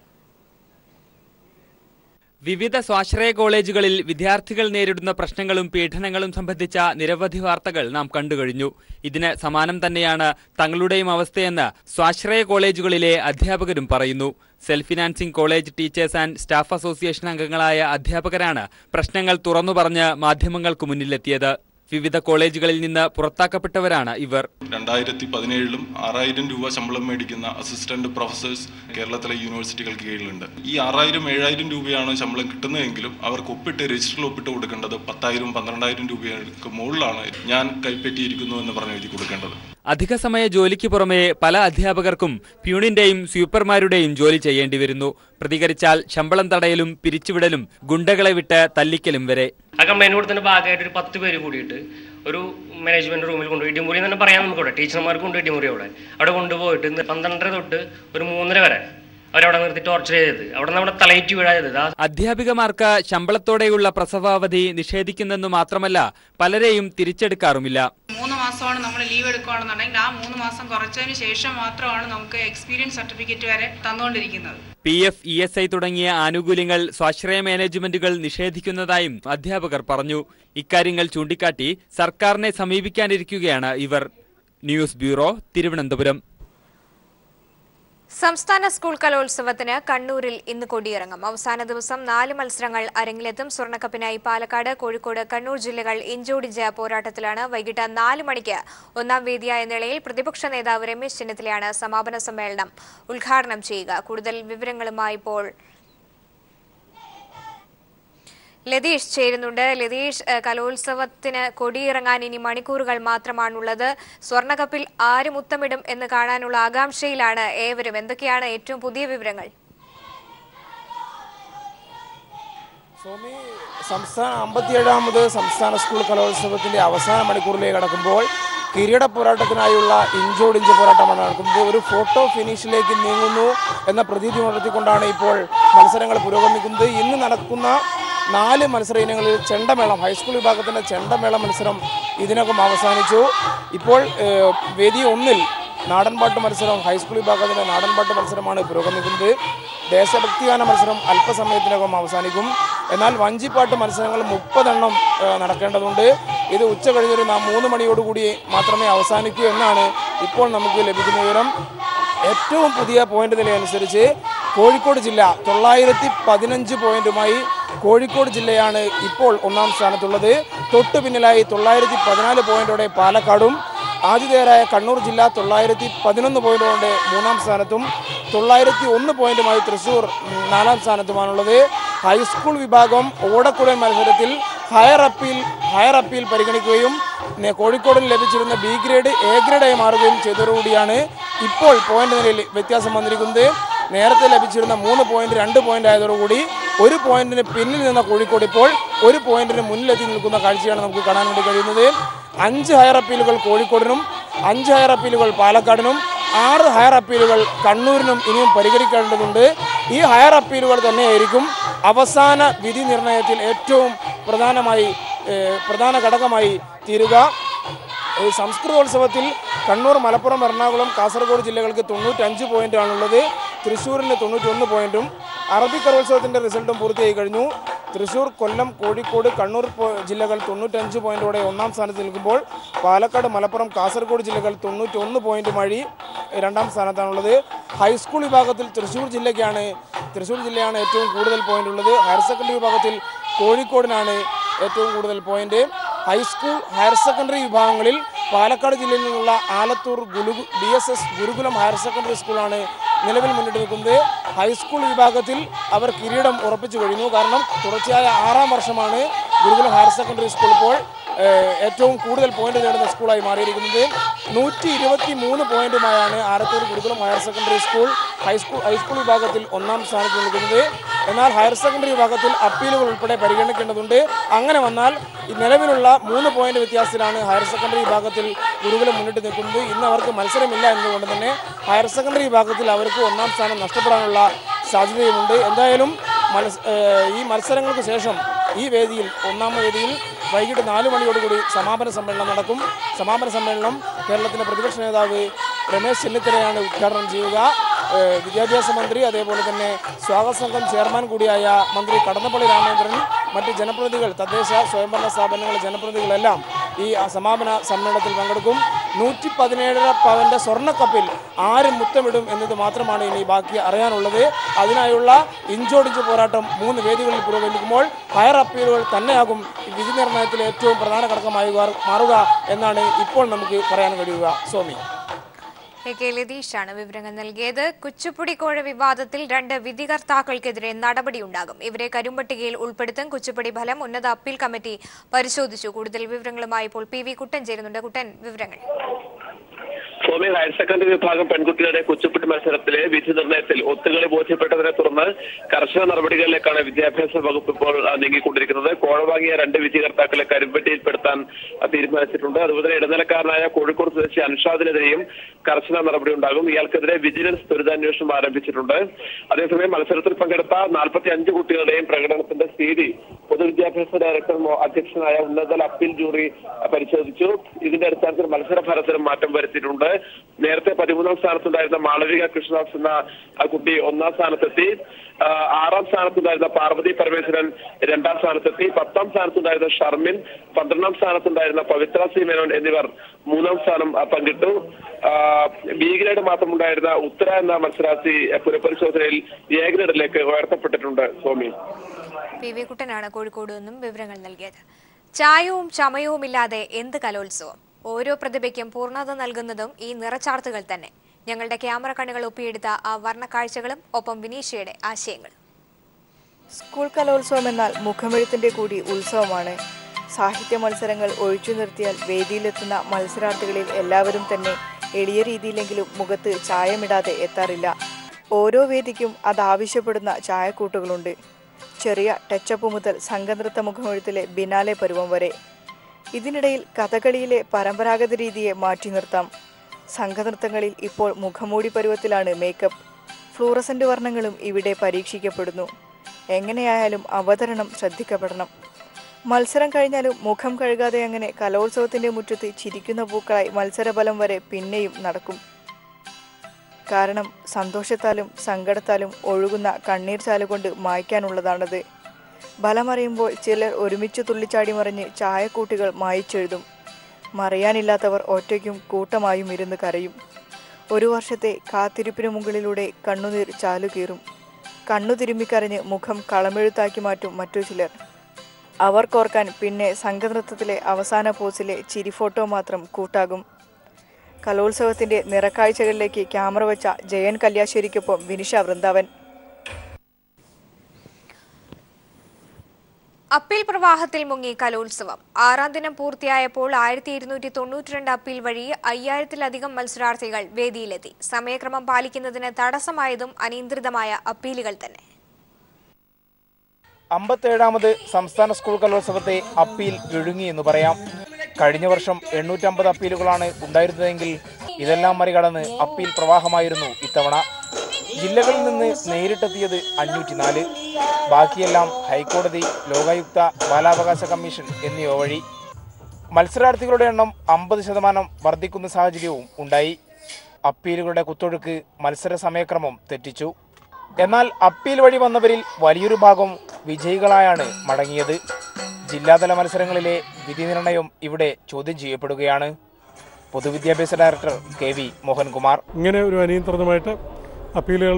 വിവിധ സ്വാശ്രയ കോളേജുകളിൽ വിദ്യാർത്ഥികൾ നേരിടുന്ന പ്രശ്നങ്ങളും പീഡനങ്ങളും സംബന്ധിച്ച നിരവധി വാർത്തകൾ നാം കണ്ടുകഴിഞ്ഞു ഇതിന് സമാനം തന്നെയാണ് തങ്ങളുടെയും അവസ്ഥയെന്ന് സ്വാശ്രയ കോളേജുകളിലെ അധ്യാപകരും പറയുന്നു self financing college teachers and staff association അംഗങ്ങളായ അധ്യാപകരാണ് പ്രശ്നങ്ങൾ തുറന്നു പറഞ്ഞ് മാധ്യമങ്ങൾക്ക് മുന്നിലെത്തിയത് വിവിധ കോളേജുകളിൽ നിന്ന് പുറത്താക്കപ്പെട്ടവരാണ് ഇവർ രണ്ടായിരത്തി പതിനേഴിലും ആറായിരം രൂപ ശമ്പളം മേടിക്കുന്ന അസിസ്റ്റന്റ് പ്രൊഫസേഴ്സ് കേരളത്തിലെ യൂണിവേഴ്സിറ്റികൾക്ക് കീഴിലുണ്ട് ഈ ആറായിരം ഏഴായിരം രൂപയാണ് ശമ്പളം കിട്ടുന്നതെങ്കിലും അവർക്ക് ഒപ്പിട്ട് രജിസ്റ്ററിൽ ഒപ്പിട്ട് കൊടുക്കേണ്ടത് പത്തായിരം പന്ത്രണ്ടായിരം രൂപയ്ക്ക് മുകളിലാണ് ഞാൻ കൈപ്പറ്റിയിരിക്കുന്നു എന്ന് പറഞ്ഞ് എഴുതി കൊടുക്കേണ്ടത് അധിക സമയ ജോലിക്ക് പുറമെ പല അധ്യാപകർക്കും പ്യൂണിന്റെയും സ്വീപ്പർമാരുടെയും ജോലി ചെയ്യേണ്ടി വരുന്നു പ്രതികരിച്ചാൽ ശമ്പളം തടയലും പിരിച്ചുവിടലും ഗുണ്ടകളെ വിട്ട് തല്ലിക്കലും വരെ ആ കമ്പനി കൊടുത്തതിന്റെ ഭാഗമായിട്ട് ഒരു പത്ത് പേര് കൂടിയിട്ട് ഒരു മാനേജ്മെന്റ് റൂമിൽ കൊണ്ടുപോയി ഇടിമുറി എന്ന് തന്നെ പറയാൻ നമുക്ക് ഇവിടെ ടീച്ചർമാർക്ക് കൊണ്ട് ഇടിമുറി അവിടെ അവിടെ കൊണ്ടുപോയിട്ട് ഇന്ന് പന്ത്രണ്ടര തൊട്ട് ഒരു മൂന്നര വരെ അവരവിടെ നിർത്തി ടോർച്ചർ ചെയ്തത് അവിടെ നിന്ന് അവിടെ തലയിറ്റ് വീഴായത് ആ അധ്യാപികമാർക്ക് ശമ്പളത്തോടെയുള്ള പ്രസവാവധി നിഷേധിക്കുന്നെന്നു മാത്രമല്ല പലരെയും തിരിച്ചെടുക്കാറുമില്ല മൂന്ന് മാസമാണ് നമ്മൾ ലീവ് എടുക്കുകയാണെന്നുണ്ടെങ്കിൽ ആ മൂന്ന് മാസം കുറച്ചതിന് ശേഷം മാത്രമാണ് നമുക്ക് എക്സ്പീരിയൻസ് സർട്ടിഫിക്കറ്റ് വരെ തന്നുകൊണ്ടിരിക്കുന്നത് P F E S I തുടങ്ങിയ ആനുകൂല്യങ്ങൾ സ്വാശ്രയ മാനേജ്മെന്റുകൾ നിഷേധിക്കുന്നതായും അധ്യാപകർ പറഞ്ഞു ഇക്കാര്യങ്ങൾ ചൂണ്ടിക്കാട്ടി സർക്കാരിനെ സമീപിക്കാനിരിക്കുകയാണ് ഇവർ ന്യൂസ് ബ്യൂറോ തിരുവനന്തപുരം സംസ്ഥാന സ്കൂൾ കലോത്സവത്തിന് കണ്ണൂരിൽ ഇന്ന് കൊടിയിറങ്ങും അവസാന ദിവസം നാല് മത്സരങ്ങൾ അരങ്ങിലെത്തും സ്വർണ്ണക്കപ്പിനായി പാലക്കാട് കോഴിക്കോട് കണ്ണൂർ ജില്ലകൾ ഇഞ്ചോടിഞ്ച പോരാട്ടത്തിലാണ് വൈകിട്ട് നാല് മണിക്ക് ഒന്നാം വേദിയായ നിലയിൽ പ്രതിപക്ഷ നേതാവ് രമേശ് ചെന്നിത്തലയാണ് സമാപന സമ്മേളനം ഉദ്ഘാടനം ചെയ്യുക കൂടുതൽ വിവരങ്ങളുമായി ഇപ്പോൾ ലതീഷ് ചേരുന്നുണ്ട് ലതീഷ് ഏഹ്, കലോത്സവത്തിന് കൊടിയിറങ്ങാൻ ഇനി മണിക്കൂറുകൾ മാത്രമാണുള്ളത് സ്വർണ്ണകപ്പിൽ ആര് മുത്തമിടും എന്ന് കാണാനുള്ള ആകാംക്ഷയിലാണ് ഏവരും എന്തൊക്കെയാണ് ഏറ്റവും പുതിയ വിവരങ്ങൾ സ്വാമി സംസ്ഥാന അമ്പത്തിയേഴാമത് സംസ്ഥാന സ്കൂൾ കലോത്സവത്തിന്റെ അവസാന മണിക്കൂറിലേക്ക് കടക്കുമ്പോൾ കിരീട പോരാട്ടത്തിനായുള്ള ഇഞ്ചോടിഞ്ച് പോരാട്ടമാണ് നടക്കുന്നത് ഒരു ഫോട്ടോ ഫിനിഷിലേക്ക് നീങ്ങുന്നു എന്ന പ്രതീതി ഉണർത്തിക്കൊണ്ടാണ് ഇപ്പോൾ മത്സരങ്ങൾ പുരോഗമിക്കുന്നത് ഇന്ന് നടക്കുന്ന നാല് മത്സര ഇനങ്ങളിൽ ചെണ്ടമേളം ഹൈസ്കൂൾ വിഭാഗത്തിന്റെ ചെണ്ടമേള മത്സരം ഇതിനകം അവസാനിച്ചു ഇപ്പോൾ ഏഹ്, വേദി ഒന്നിൽ നാടൻപാട്ട് മത്സരം ഹൈസ്കൂൾ വിഭാഗത്തിന്റെ നാടൻപാട്ട് മത്സരമാണ് പുരോഗമിക്കുന്നത് ദേശഭക്തിഗാന മത്സരം അല്പസമയത്തിനകം അവസാനിക്കും എന്നാൽ വഞ്ചിപ്പാട്ട് മത്സരങ്ങൾ മുപ്പതെണ്ണം ഏഹ്, നടക്കേണ്ടതുണ്ട് ഇത് ഉച്ച കഴിഞ്ഞൊരു നാ- മൂന്ന് മണിയോടുകൂടി മാത്രമേ അവസാനിക്കൂ എന്നാണ് ഇപ്പോൾ നമുക്ക് ലഭിക്കുന്ന വിവരം ഏറ്റവും പുതിയ പോയിന്റ് നിലയനുസരിച്ച് കോഴിക്കോട് ജില്ല തൊള്ളായിരത്തി പതിനഞ്ച് പോയിന്റുമായി കോഴിക്കോട് ജില്ലയാണ് ഇപ്പോൾ ഒന്നാം സ്ഥാനത്തുള്ളത് തൊട്ടു പിന്നിലായി തൊള്ളായിരത്തി പതിനാല് പോയിന്റോടെ പാലക്കാടും ആതിഥേയരായ കണ്ണൂർ ജില്ല തൊള്ളായിരത്തി പതിനൊന്ന് പോയിന്റോടെ മൂന്നാം സ്ഥാനത്തും തൊള്ളായിരത്തി ഒന്ന് പോയിന്റുമായി തൃശൂർ ഉം, നാലാം സ്ഥാനത്തുമാണുള്ളത് ഹൈസ്കൂൾ വിഭാഗം ഓടക്കുഴൽ മത്സരത്തിൽ ഹയർ അപ്പീൽ ഹയർ അപ്പീൽ പരിഗണിക്കുകയും നെ- കോഴിക്കോടിന് ലഭിച്ചിരുന്ന ബി ഗ്രേഡ് എ ഗ്രേഡായി മാറുകയും ചെയ്തതോടുകൂടിയാണ് ഇപ്പോൾ പോയിന്റ് നിലയിൽ വ്യത്യാസം വന്നിരിക്കുന്നത് നേരത്തെ ലഭിച്ചിരുന്ന മൂന്ന് പോയിന്റ് രണ്ട് പോയിന്റ് ആയതോടുകൂടി ഒരു പോയിന്റിന് പിന്നിൽ നിന്ന കോഴിക്കോട് ഇപ്പോൾ ഒരു പോയിന്റിന് മുന്നിലെത്തി നിൽക്കുന്ന കാഴ്ചയാണ് നമുക്ക് കാണാൻ വേണ്ടി കഴിയുന്നത് അഞ്ച് ഹയർ അപ്പീലുകൾ കോഴിക്കോടിനും അഞ്ച് ഹയർ അപ്പീലുകൾ പാലക്കാടിനും ആറ് ഹയർ അപ്പീലുകൾ കണ്ണൂരിനും ഇനിയും പരിഗണിക്കേണ്ടതുണ്ട് ഈ ഹയർ അപ്പീലുകൾ തന്നെയായിരിക്കും അവസാന വിധി നിർണയത്തിൽ ഏറ്റവും പ്രധാനമായി ഏഹ്, പ്രധാന ഘടകമായി തീരുക ഈ സംസ്കൃതോത്സവത്തിൽ കണ്ണൂർ മലപ്പുറം എറണാകുളം കാസർഗോഡ് ജില്ലകൾക്ക് തൊണ്ണൂറ്റഞ്ച് പോയിന്റാണുള്ളത് തൃശ്ശൂരിന് തൊണ്ണൂറ്റൊന്ന് പോയിന്റും അറബിക്കലോത്സവത്തിൻ്റെ റിസൾട്ടും പൂർത്തിയായി കഴിഞ്ഞു തൃശ്ശൂർ കൊല്ലം കോഴിക്കോട് കണ്ണൂർ പോ- ജില്ലകൾ തൊണ്ണൂറ്റഞ്ച് പോയിന്റോടെ ഒന്നാം സ്ഥാനത്ത് നിൽക്കുമ്പോൾ പാലക്കാട് മലപ്പുറം കാസർഗോഡ് ജില്ലകൾ തൊണ്ണൂറ്റൊന്ന് പോയിന്റ് വഴി രണ്ടാം സ്ഥാനത്താണുള്ളത് ഹൈസ്കൂൾ വിഭാഗത്തിൽ തൃശ്ശൂർ ജില്ലയ്ക്കാണ് തൃശ്ശൂർ ജില്ലയാണ് ഏറ്റവും കൂടുതൽ പോയിന്റ് ഉള്ളത് ഹയർ സെക്കൻഡറി വിഭാഗത്തിൽ കോഴിക്കോടിനാണ് ഏറ്റവും കൂടുതൽ പോയിന്റ് ഹൈസ്കൂൾ ഹയർ സെക്കൻഡറി വിഭാഗങ്ങളിൽ പാലക്കാട് ജില്ലയിൽ നിന്നുള്ള Alathur Guru B S S Gurukulam higher secondary സ്കൂളാണ് നിലവിൽ മുന്നിട്ട് നിൽക്കുന്നത് ഹൈസ്കൂൾ വിഭാഗത്തിൽ അവർ കിരീടം ഉറപ്പിച്ചു കഴിഞ്ഞു കാരണം തുടർച്ചയായ ആറാം വർഷമാണ് ഗുരുകുലം ഹയർ സെക്കൻഡറി സ്കൂൾ ഇപ്പോൾ ഏഹ്, ഏറ്റവും കൂടുതൽ പോയിന്റ് നേടുന്ന സ്കൂളായി മാറിയിരിക്കുന്നത് നൂറ്റി ഇരുപത്തി മൂന്ന് പോയിന്റുമായാണ് Alathur Gurukulam higher secondary school high school high school വിഭാഗത്തിൽ ഒന്നാം സ്ഥാനത്ത് നിൽക്കുന്നത് എന്നാൽ ഹയർ സെക്കൻഡറി വിഭാഗത്തിൽ അപ്പീലുകൾ ഉൾപ്പെടെ പരിഗണിക്കേണ്ടതുണ്ട് അങ്ങനെ വന്നാൽ ഈ നിലവിലുള്ള മൂന്ന് പോയിന്റ് വ്യത്യാസത്തിലാണ് ഹയർ സെക്കൻഡറി വിഭാഗത്തിൽ ഗുരുകുലം മുന്നിട്ട് നിൽക്കുന്നത് ഇന്ന് അവർക്ക് മത്സരമില്ല എന്നതുകൊണ്ട് തന്നെ ഹയർ സെക്കൻഡറി വിഭാഗത്തിൽ അവർക്ക് ഒന്നാം സ്ഥാനം നഷ്ടപ്പെടാനുള്ള സാധ്യതയുമുണ്ട് എന്തായാലും മത്സ ഏഹ് ഈ മത്സരങ്ങൾക്ക് ശേഷം ഈ വേദിയിൽ ഒന്നാം വേദിയിൽ വൈകിട്ട് നാല് മണിയോടുകൂടി സമാപന സമ്മേളനം നടക്കും സമാപന സമ്മേളനം കേരളത്തിൻ്റെ പ്രതിപക്ഷ നേതാവ് രമേശ് ചെന്നിത്തലയാണ് ഉദ്ഘാടനം ചെയ്യുക ഏഹ് വിദ്യാഭ്യാസ മന്ത്രി അതേപോലെ തന്നെ സ്വാഗത സംഘം ചെയർമാൻ കൂടിയായ മന്ത്രി കടന്നപ്പള്ളി രാമേന്ദ്രൻ മറ്റ് ജനപ്രതിനിധികൾ തദ്ദേശ സ്വയംഭരണ സ്ഥാപനങ്ങൾ ജനപ്രതിനിധികളെല്ലാം ഈ ആ സമാപന സമ്മേളനത്തിൽ പങ്കെടുക്കും നൂറ്റി പതിനേഴര പവന്റെ സ്വർണ്ണക്കപ്പിൽ ആര് മുത്തമിടും എന്നത് മാത്രമാണ് ഇനി ബാക്കി അറിയാനുള്ളത് അതിനായുള്ള ഇഞ്ചോടിഞ്ച് പോരാട്ടം മൂന്ന് വേദികളിൽ പുരോഗമിക്കുമ്പോൾ ഹയർ അപ്പീലുകൾ തന്നെയാകും ഈ വിധി നിർണ്ണയത്തിലെ ഏറ്റവും പ്രധാന ഘടകമായി മാറു- മാറുക എന്നാണ് ഇപ്പോൾ നമുക്ക് പറയാൻ കഴിയുക സ്വാമി എ കെ ലതീഷാണ് വിവരങ്ങൾ നൽകിയത് കുച്ചുപ്പുടി കോഴ വിവാദത്തിൽ രണ്ട് വിധികർത്താക്കൾക്കെതിരെ നടപടിയുണ്ടാകും ഇവരെ കരുമ്പട്ടികയിൽ ഉൾപ്പെടുത്തും കുച്ചുപ്പുടി ഫലം ഉന്നത അപ്പീൽ കമ്മിറ്റി പരിശോധിച്ചു കൂടുതൽ വിവരങ്ങളുമായി ഇപ്പോൾ പി വി കുട്ടൻ ചേരുന്നുണ്ട് കുട്ടൻ വിവരങ്ങൾ സ്വാമി ഹയർ സെക്കൻഡറി വിഭാഗം പെൺകുട്ടികളുടെ കുച്ചുപ്പിട്ടി മത്സരത്തിലെ വിധി നിർണയത്തിൽ ഒത്തുകളി ബോധ്യപ്പെട്ടതിനെ തുടർന്ന് കർശന നടപടികളിലേക്കാണ് വിദ്യാഭ്യാസ വകുപ്പ് ഇപ്പോൾ ആ, നീങ്ങിക്കൊണ്ടിരിക്കുന്നത് കോഴ വാങ്ങിയ രണ്ട് വിധികർത്താക്കളെ കരിമ്പട്ടിയിൽപ്പെടുത്താൻ ആ, തീരുമാനിച്ചിട്ടുണ്ട് അതുപോലെ തന്നെ ഇടനിലക്കാരനായ കോഴിക്കോട് സ്വദേശി അൻഷാദിനെതിരെയും കർശന നടപടി ഉണ്ടാകും ഇയാൾക്കെതിരെ വിജിലൻസ് ദുരിതാന്വേഷണം ആരംഭിച്ചിട്ടുണ്ട് അതേസമയം മത്സരത്തിൽ പങ്കെടുത്ത നാൽപ്പത്തി അഞ്ച് കുട്ടികളുടെയും പ്രകടനത്തിന്റെ സ്ഥിതി പൊതുവിദ്യാഭ്യാസ ഡയറക്ടർ മോ- അധ്യക്ഷനായ ഉന്നതതല അപ്പീൽ ജൂറി ആ, പരിശോധിച്ചു ഇതിന്റെ അടിസ്ഥാനത്തിൽ മത്സര ഫലത്തിലും മാറ്റം വരുത്തിയിട്ടുണ്ട് നേരത്തെ പതിമൂന്നാം സ്ഥാനത്തുണ്ടായിരുന്ന മാളവിക കൃഷ്ണദാസ് എന്ന ആ കുട്ടി ഒന്നാം സ്ഥാനത്തെത്തി ആ, ആറാം സ്ഥാനത്തുണ്ടായിരുന്ന പാർവതി പരമേശ്വരൻ രണ്ടാം സ്ഥാനത്തെത്തി പത്താം സ്ഥാനത്തുണ്ടായിരുന്ന ഷർമിൻ പന്ത്രണ്ടാം സ്ഥാനത്തുണ്ടായിരുന്ന പവിത്ര സി മേനോൻ എന്നിവർ മൂന്നാം സ്ഥാനം ആ, പങ്കിട്ടു ആ, ബി ഗ്രേഡ് മാത്രമുണ്ടായിരുന്ന ഉത്തര എന്ന മത്സരാർത്ഥി ആ, പുനഃപരിശോധനയിൽ എ ഗ്രേഡിലേക്ക് ഉയർത്തപ്പെട്ടിട്ടുണ്ട് സ്വാമി പി വി കുട്ടനാണ് കോഴിക്കോട് നിന്നും വിവരങ്ങൾ നൽകിയത് ചായവും ചമയവുമില്ലാതെ എന്ത് കലോത്സവം ഓരോ പ്രതിഭയ്ക്കും പൂർണ്ണത നൽകുന്നതും ഈ നിറച്ചാർത്തുകൾ തന്നെ ഞങ്ങളുടെ ക്യാമറ കണ്ണുകൾ ഒപ്പിയെടുത്ത ആ വർണ്ണക്കാഴ്ചകളും ഒപ്പം വിനീഷയുടെ ആശയങ്ങളും സ്കൂൾ കലോത്സവം എന്നാൽ മുഖമെഴുത്തിന്റെ കൂടി ഉത്സവമാണ് സാഹിത്യ മത്സരങ്ങൾ ഒഴിച്ചു നിർത്തിയാൽ വേദിയിലെത്തുന്ന മത്സരാർത്ഥികളിൽ എല്ലാവരും തന്നെ എളിയ രീതിയിലെങ്കിലും മുഖത്ത് ചായമിടാതെ എത്താറില്ല ഓരോ വേദിക്കും അത് ആവശ്യപ്പെടുന്ന ചായക്കൂട്ടുകളുണ്ട് ചെറിയ ടച്ചപ്പ് മുതൽ സംഘനൃത്ത മുഖമെഴുത്തിലെ ബിനാലെ പരുവം വരെ ഇതിനിടയിൽ കഥകളിയിലെ പരമ്പരാഗത രീതിയെ മാറ്റി നിർത്താം സംഘനൃത്തങ്ങളിൽ ഇപ്പോൾ മുഖമൂടി പരുവത്തിലാണ് മേക്കപ്പ് ഫ്ലൂറസന്റ് വർണ്ണങ്ങളും ഇവിടെ പരീക്ഷിക്കപ്പെടുന്നു എങ്ങനെയായാലും അവതരണം ശ്രദ്ധിക്കപ്പെടണം മത്സരം കഴിഞ്ഞാലും മുഖം കഴുകാതെ അങ്ങനെ കലോത്സവത്തിന്റെ മുറ്റത്ത് ചിരിക്കുന്ന പൂക്കളായി മത്സരഫലം വരെ പിന്നെയും നടക്കും കാരണം സന്തോഷത്താലും സങ്കടത്താലും ഒഴുകുന്ന കണ്ണീർ ചാലുകൊണ്ട് മായ്ക്കാനുള്ളതാണത് ബലമറിയുമ്പോൾ ചിലർ ഒരുമിച്ച് തുള്ളിച്ചാടി മറിഞ്ഞ് ചായക്കൂട്ടുകൾ മായിച്ചെഴുതും മറിയാനില്ലാത്തവർ ഒറ്റയ്ക്കും കൂട്ടമായും ഇരുന്ന് കരയും ഒരു വർഷത്തെ കാത്തിരിപ്പിനു മുകളിലൂടെ കണ്ണുനീർ ചാലുകീറും കണ്ണു തിരുമ്മിക്കരഞ്ഞ് മുഖം കളമെഴുത്താക്കി മാറ്റും മറ്റു ചിലർ അവർക്കോർക്കാൻ പിന്നെ സംഘനൃത്തത്തിലെ അവസാന പോസിലെ ചിരി ഫോട്ടോ മാത്രം കൂട്ടാകും കലോത്സവത്തിന്റെ നിറക്കാഴ്ചകളിലേക്ക് ക്യാമറ വെച്ച ജയൻ കല്യാശ്ശേരിക്കൊപ്പം വിനിഷ വൃന്ദാവൻ അപ്പീൽ പ്രവാഹത്തിൽ മുങ്ങി കലോത്സവം ആറാം ദിനം പൂർത്തിയായപ്പോൾ ആയിരത്തി ഇരുന്നൂറ്റി തൊണ്ണൂറ്റിരണ്ട് അപ്പീൽ വഴി അയ്യായിരത്തിലധികം മത്സരാർത്ഥികൾ വേദിയിലെത്തി സമയക്രമം പാലിക്കുന്നതിന് തടസ്സമായതും അനിയന്ത്രിതമായ അപ്പീലുകൾ തന്നെ അമ്പത്തേഴാമത് സംസ്ഥാന സ്കൂൾ കലോത്സവത്തെ അപ്പീൽ വിഴുങ്ങി എന്ന് പറയാം കഴിഞ്ഞ വർഷം എണ്ണൂറ്റമ്പത് അപ്പീലുകളാണ് ഉണ്ടായിരുന്നതെങ്കിൽ ഇതെല്ലാം മറികടന്ന് അപ്പീൽ പ്രവാഹമായിരുന്നു ഇത്തവണ ജില്ലകളിൽ നിന്ന് നേരിട്ടെത്തിയത് അഞ്ഞൂറ്റിനാല് ബാക്കിയെല്ലാം ഹൈക്കോടതി ലോകായുക്ത ബാലാവകാശ കമ്മീഷൻ എന്നിവ വഴി മത്സരാർത്ഥികളുടെ എണ്ണം അമ്പത് ശതമാനം വർദ്ധിക്കുന്ന സാഹചര്യവും ഉണ്ടായി അപ്പീലുകളുടെ കുത്തൊഴുക്ക് മത്സര സമയക്രമം തെറ്റിച്ചു എന്നാൽ അപ്പീൽ വഴി വന്നവരിൽ വലിയൊരു ഭാഗം വിജയികളായാണ് മടങ്ങിയത് ജില്ലാതല മത്സരങ്ങളിലെ വിധി നിർണയം ഇവിടെ ചോദ്യം ചെയ്യപ്പെടുകയാണ് പൊതുവിദ്യാഭ്യാസ ഡയറക്ടർ കെ വി മോഹൻകുമാർ ഇങ്ങനെ ഒരു അനിയന്ത്രിതമായിട്ട് അപ്പീലുകൾ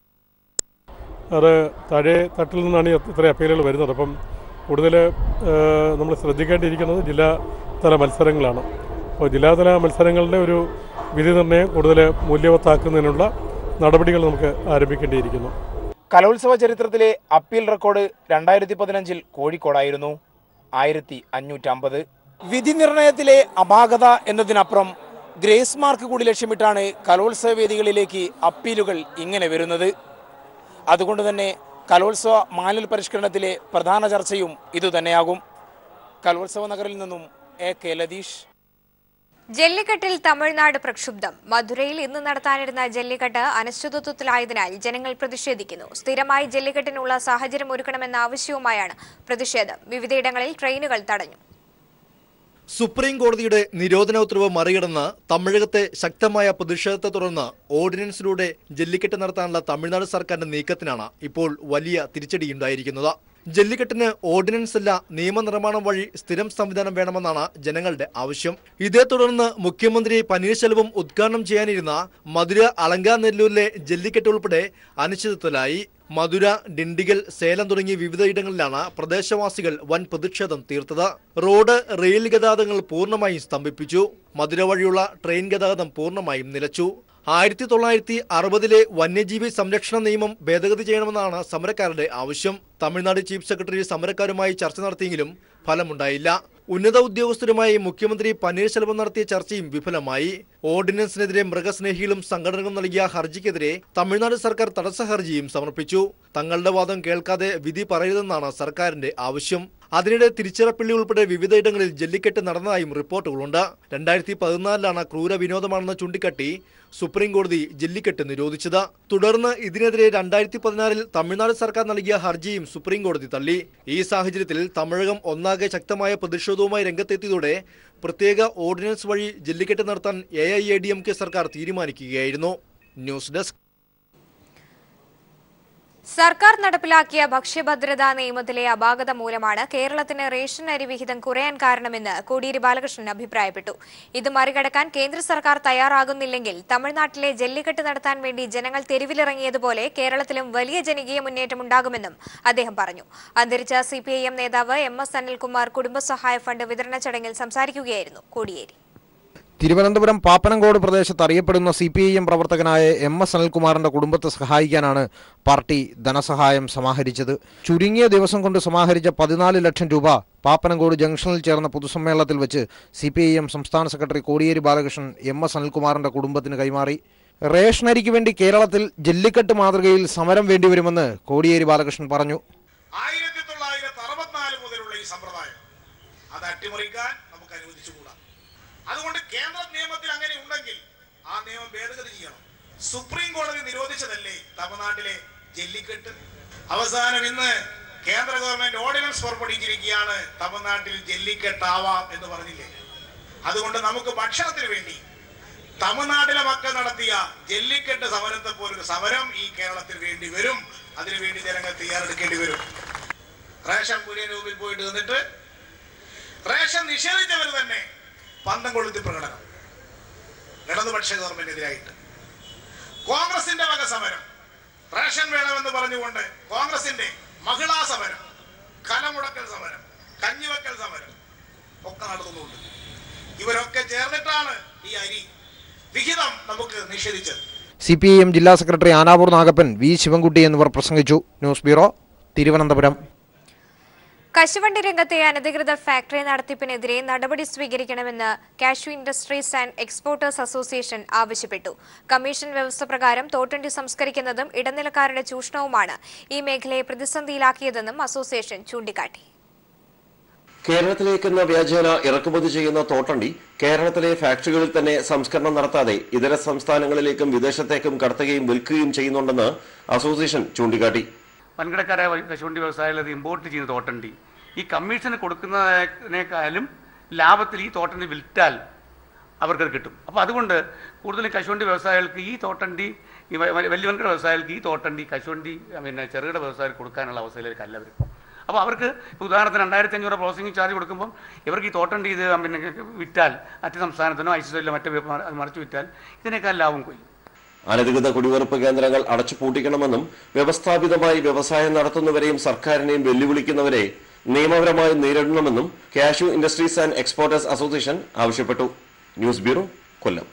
അത് താഴെ തട്ടിൽ നിന്നാണ് ഈ ഇത്ര അപ്പീലുകൾ വരുന്നത് അപ്പം കൂടുതൽ നമ്മൾ ശ്രദ്ധിക്കേണ്ടിയിരിക്കുന്നത് ജില്ലാതല മത്സരങ്ങളാണ് അപ്പോൾ ജില്ലാതല മത്സരങ്ങളുടെ ഒരു വിധി നിർണ്ണയം കൂടുതൽ മൂല്യവത്താക്കുന്നതിനുള്ള നടപടികൾ നമുക്ക് ആരംഭിക്കേണ്ടിയിരിക്കുന്നു കലോത്സവ ചരിത്രത്തിലെ അപ്പീൽ റെക്കോർഡ് രണ്ടായിരത്തി പതിനഞ്ചിൽ കോഴിക്കോടായിരുന്നു ആയിരത്തി അഞ്ഞൂറ്റമ്പത് വിധി നിർണയത്തിലെ അപാകത എന്നതിനപ്പുറം ഗ്രേസ് മാർക്ക് കൂടി ലക്ഷ്യമിട്ടാണ് കലോത്സവ വേദികളിലേക്ക് അപ്പീലുകൾ ഇങ്ങനെ വരുന്നത് അതുകൊണ്ട് തന്നെ കലോത്സവ മാനുവൽ പരിഷ്കരണത്തിലെ പ്രധാന ചർച്ചയും ഇതുതന്നെയാകും കലോത്സവ നഗറിൽ നിന്നും എ കെ ലതീഷ് ജല്ലിക്കെട്ടിൽ തമിഴ്നാട് പ്രക്ഷുബ്ധം മധുരയിൽ ഇന്ന് നടത്താനിരുന്ന ജല്ലിക്കെട്ട് അനിശ്ചിതത്വത്തിലായതിനാൽ ജനങ്ങൾ പ്രതിഷേധിക്കുന്നു സ്ഥിരമായി ജല്ലിക്കെട്ടിനുള്ള സാഹചര്യം ഒരുക്കണമെന്ന ആവശ്യവുമായാണ് പ്രതിഷേധം വിവിധയിടങ്ങളിൽ ട്രെയിനുകൾ തടഞ്ഞു സുപ്രീം കോടതിയുടെ നിരോധന ഉത്തരവ് മറികടന്ന് തമിഴകത്തെ ശക്തമായ പ്രതിഷേധത്തെ തുടർന്ന് ഓർഡിനൻസിലൂടെ ജല്ലിക്കെട്ട് നടത്താനുള്ള തമിഴ്നാട് സർക്കാരിന്റെ നീക്കത്തിനാണ് ഇപ്പോൾ വലിയ തിരിച്ചടിയുണ്ടായിരിക്കുന്നത് ജല്ലിക്കെട്ടിന് ഓർഡിനൻസ് അല്ല നിയമനിർമ്മാണം വഴി സ്ഥിരം സംവിധാനം വേണമെന്നാണ് ജനങ്ങളുടെ ആവശ്യം ഇതേ തുടർന്ന് മുഖ്യമന്ത്രി പനീർശെൽവം ഉദ്ഘാടനം ചെയ്യാനിരുന്ന മധുര അലങ്കാനെല്ലൂരിലെ ജല്ലിക്കെട്ട് ഉൾപ്പെടെ അനിശ്ചിതത്വത്തിലായി മധുര ഡിണ്ടിഗൽ സേലം തുടങ്ങിയ വിവിധയിടങ്ങളിലാണ് പ്രദേശവാസികൾ വൻ പ്രതിഷേധം തീർത്തത് റോഡ് റെയിൽ ഗതാഗതങ്ങൾ പൂർണ്ണമായും സ്തംഭിപ്പിച്ചു മധുര വഴിയുള്ള ട്രെയിൻ ഗതാഗതം പൂർണ്ണമായും നിലച്ചു ആയിരത്തി തൊള്ളായിരത്തി അറുപതിലെ വന്യജീവി സംരക്ഷണ നിയമം ഭേദഗതി ചെയ്യണമെന്നാണ് സമരക്കാരുടെ ആവശ്യം തമിഴ്നാട് ചീഫ് സെക്രട്ടറി സമരക്കാരുമായി ചർച്ച നടത്തിയെങ്കിലും ഫലമുണ്ടായില്ല ഉന്നത ഉദ്യോഗസ്ഥരുമായി മുഖ്യമന്ത്രി പന്നീർശെൽവം നടത്തിയ ചർച്ചയും വിഫലമായി ഓർഡിനൻസിനെതിരെ മൃഗസ്നേഹികളും സംഘടനകളും നൽകിയ ഹർജിക്കെതിരെ തമിഴ്നാട് സർക്കാർ തടസ്സ ഹർജിയും സമർപ്പിച്ചു തങ്ങളുടെ വാദം കേൾക്കാതെ വിധി പറയരുതെന്നാണ് സർക്കാരിന്റെ ആവശ്യം അതിനിടെ തിരുച്ചിറപ്പള്ളി ഉൾപ്പെടെ വിവിധയിടങ്ങളിൽ ജല്ലിക്കെട്ട് നടന്നതായും റിപ്പോർട്ടുകളുണ്ട് രണ്ടായിരത്തി പതിനാലിലാണ് ക്രൂര വിനോദമാണെന്ന് ചൂണ്ടിക്കാട്ടി സുപ്രീം കോടതി ജല്ലിക്കെട്ട് നിരോധിച്ചത് തുടർന്ന് ഇതിനെതിരെ രണ്ടായിരത്തി പതിനാറിൽ തമിഴ്നാട് സർക്കാർ നൽകിയ ഹർജിയും സുപ്രീം കോടതി തള്ളി ഈ സാഹചര്യത്തിൽ തമിഴകം ഒന്നാകെ ശക്തമായ പ്രതിഷേധവുമായി രംഗത്തെത്തിയതോടെ പ്രത്യേക ഓർഡിനൻസ് വഴി ജല്ലിക്കെട്ട് നടത്താൻ A I A D M K സർക്കാർ തീരുമാനിക്കുകയായിരുന്നു ന്യൂസ് ഡെസ്ക് സർക്കാർ നടപ്പിലാക്കിയ ഭക്ഷ്യഭദ്രതാ നിയമത്തിലെ അപാകത മൂലമാണ് കേരളത്തിന് റേഷൻ അരി വിഹിതം കുറയാൻ കാരണമെന്ന് കോടിയേരി ബാലകൃഷ്ണൻ അഭിപ്രായപ്പെട്ടു ഇത് മറികടക്കാൻ കേന്ദ്ര സർക്കാർ തയ്യാറാകുന്നില്ലെങ്കിൽ തമിഴ്നാട്ടിലെ ജല്ലിക്കെട്ട് നടത്താൻ വേണ്ടി ജനങ്ങൾ തെരുവിലിറങ്ങിയതുപോലെ കേരളത്തിലും വലിയ ജനകീയ മുന്നേറ്റം ഉണ്ടാകുമെന്നും അദ്ദേഹം പറഞ്ഞു അന്തരിച്ച സി നേതാവ് എം എസ് അനിൽകുമാർ കുടുംബസഹായ ഫണ്ട് വിതരണ ചടങ്ങിൽ സംസാരിക്കുകയായിരുന്നു കോടിയേരി തിരുവനന്തപുരം പാപ്പനംകോട് പ്രദേശത്ത് അറിയപ്പെടുന്ന സി പി ഐ എം പ്രവർത്തകനായ എം എസ് അനിൽകുമാറിന്റെ കുടുംബത്തെ സഹായിക്കാനാണ് പാർട്ടി ധനസഹായം സമാഹരിച്ചത് ചുരുങ്ങിയ ദിവസം കൊണ്ട് സമാഹരിച്ച പതിനാല് ലക്ഷം രൂപ പാപ്പനംകോട് ജംഗ്ഷനിൽ ചേർന്ന പൊതുസമ്മേളനത്തിൽ വെച്ച് സി പി ഐ എം സംസ്ഥാന സെക്രട്ടറി കോടിയേരി ബാലകൃഷ്ണൻ എം എസ് അനിൽകുമാറിന്റെ കുടുംബത്തിന് കൈമാറി റേഷനരിക്ക് വേണ്ടി കേരളത്തിൽ ജല്ലിക്കെട്ട് മാതൃകയിൽ സമരം വേണ്ടിവരുമെന്ന് കോടിയേരി ബാലകൃഷ്ണൻ പറഞ്ഞു ആയിരത്തി തൊള്ളായിരത്തി അറുപത്തിനാല് മുതലുള്ള ഈ സമ്പ്രദായം അത് അട്ടിമറിക്കാൻ നമുക്ക് അനുവദിച്ചുകൂടാ അതുകൊണ്ട് കേന്ദ്ര നിയമത്തിൽ അങ്ങനെ ഉണ്ടെങ്കിൽ ആ നിയമം ഭേദഗതി ചെയ്യണം സുപ്രീം കോടതി നിരോധിച്ചതല്ലേ തമിഴ്നാട്ടിലെ ജല്ലിക്കെട്ട് അവസാനം ഇന്ന് കേന്ദ്ര ഗവൺമെന്റ് ഓർഡിനൻസ് പുറപ്പെടുവിച്ചിരിക്കുകയാണ് തമിഴ്നാട്ടിൽ ജല്ലിക്കെട്ടാവാം എന്ന് പറഞ്ഞില്ലേ അതുകൊണ്ട് നമുക്ക് ഭക്ഷണത്തിന് വേണ്ടി തമിഴ്നാട്ടിലെ മക്കൾ നടത്തിയ ജല്ലിക്കെട്ട് സമരത്തെ പോലൊരു സമരം ഈ കേരളത്തിൽ വേണ്ടി വരും അതിനുവേണ്ടി ജനങ്ങൾ തയ്യാറെടുക്കേണ്ടി വരും റേഷൻ മുനിയൻ മുമ്പിൽ പോയിട്ട് നിന്നിട്ട് റേഷൻ നിഷേധിച്ചവർ തന്നെ പന്തം കൊളുത്തി പ്രകടനം ഇടതുപക്ഷ ഗവൺമെന്റിനെതിരായിട്ട് കോൺഗ്രസിന്റെ വക സമരം റേഷൻ വേണമെന്ന് പറഞ്ഞുകൊണ്ട് കോൺഗ്രസിന്റെ മഹിളാ സമരം കലമുടക്കൽ സമരം കഞ്ഞിവെക്കൽ സമരം ഒക്കെ നടത്തുന്നുണ്ട് ഇവരൊക്കെ ചേർന്നിട്ടാണ് ഈ അരി വിഹിതം നമുക്ക് നിഷേധിച്ചത് സി പി ഐ എം ജില്ലാ സെക്രട്ടറി ആനാവൂർ നാഗപ്പൻ വി ശിവൻകുട്ടി എന്നിവർ പ്രസംഗിച്ചു ന്യൂസ് ബ്യൂറോ തിരുവനന്തപുരം കശുവണ്ടി രംഗത്തെ അനധികൃത ഫാക്ടറി നടത്തിപ്പിനെതിരെ നടപടി സ്വീകരിക്കണമെന്ന് cashew industries and exporters association ആവശ്യപ്പെട്ടു കമ്മീഷൻ വ്യവസ്ഥ പ്രകാരം തോട്ടണ്ടി സംസ്കരിക്കുന്നതും ഇടനിലക്കാരുടെ ചൂഷണവുമാണ് ഈ മേഖലയെ പ്രതിസന്ധിയിലാക്കിയതെന്നും അസോസിയേഷൻ ചൂണ്ടിക്കാട്ടി കേരളത്തിലേക്കെന്ന വ്യാജേന ഇറക്കുമതി ചെയ്യുന്ന തോട്ടണ്ടി കേരളത്തിലെ ഫാക്ടറികളിൽ തന്നെ സംസ്കരണം നടത്താതെ ഇതര സംസ്ഥാനങ്ങളിലേക്കും വിദേശത്തേക്കും കടത്തുകയും വിൽക്കുകയും ചെയ്യുന്നുണ്ടെന്ന് അസോസിയേഷൻ ചൂണ്ടിക്കാട്ടി വൻകിടക്കാരായ വ- കശുവണ്ടി വ്യവസായികൾ അത് ഇമ്പോർട്ട് ചെയ്യുന്ന തോട്ടണ്ടി ഈ കമ്മീഷന് കൊടുക്കുന്നതിനേക്കാളും ലാഭത്തിൽ ഈ തോട്ടണ്ടി വിൽറ്റാൽ അവർക്കത് കിട്ടും അപ്പോൾ അതുകൊണ്ട് കൂടുതലും കശുവണ്ടി വ്യവസായികൾക്ക് ഈ തോട്ടണ്ടി ഈ വ- വ- വലിയ വൻകിട വ്യവസായികൾക്ക് ഈ തോട്ടണ്ടി കശുവണ്ടി പിന്നെ ചെറുകിട വ്യവസായികൾക്ക് കൊടുക്കാനുള്ള അവസ്ഥയിലേക്കല്ല അവർ അപ്പോൾ അവർക്ക് ഇപ്പോൾ ഉദാഹരണത്തിന് രണ്ടായിരത്തി അഞ്ഞൂറ് പ്രോസസിംഗ് ചാർജ് കൊടുക്കുമ്പോൾ ഇവർക്ക് ഈ തോട്ടണ്ടി ഇത് പിന്നെ വിറ്റാൽ മറ്റ് സംസ്ഥാനത്തിനോ ഐ സിയിലോ മറ്റു വ്യാപാര- അത് മറിച്ച് വിറ്റാൽ ഇതിനേക്കാൾ ലാഭം കൊയ്യും അനധികൃത കുടിവെറുപ്പ് കേന്ദ്രങ്ങൾ അടച്ചു പൂട്ടിക്കണമെന്നും വ്യവസ്ഥാപിതമായി വ്യവസായം നടത്തുന്നവരെയും സർക്കാരിനെയും വെല്ലുവിളിക്കുന്നവരെ നിയമപരമായി നേരിടണമെന്നും cashew industries and exporters association ആവശ്യപ്പെട്ടു news bureau Kollam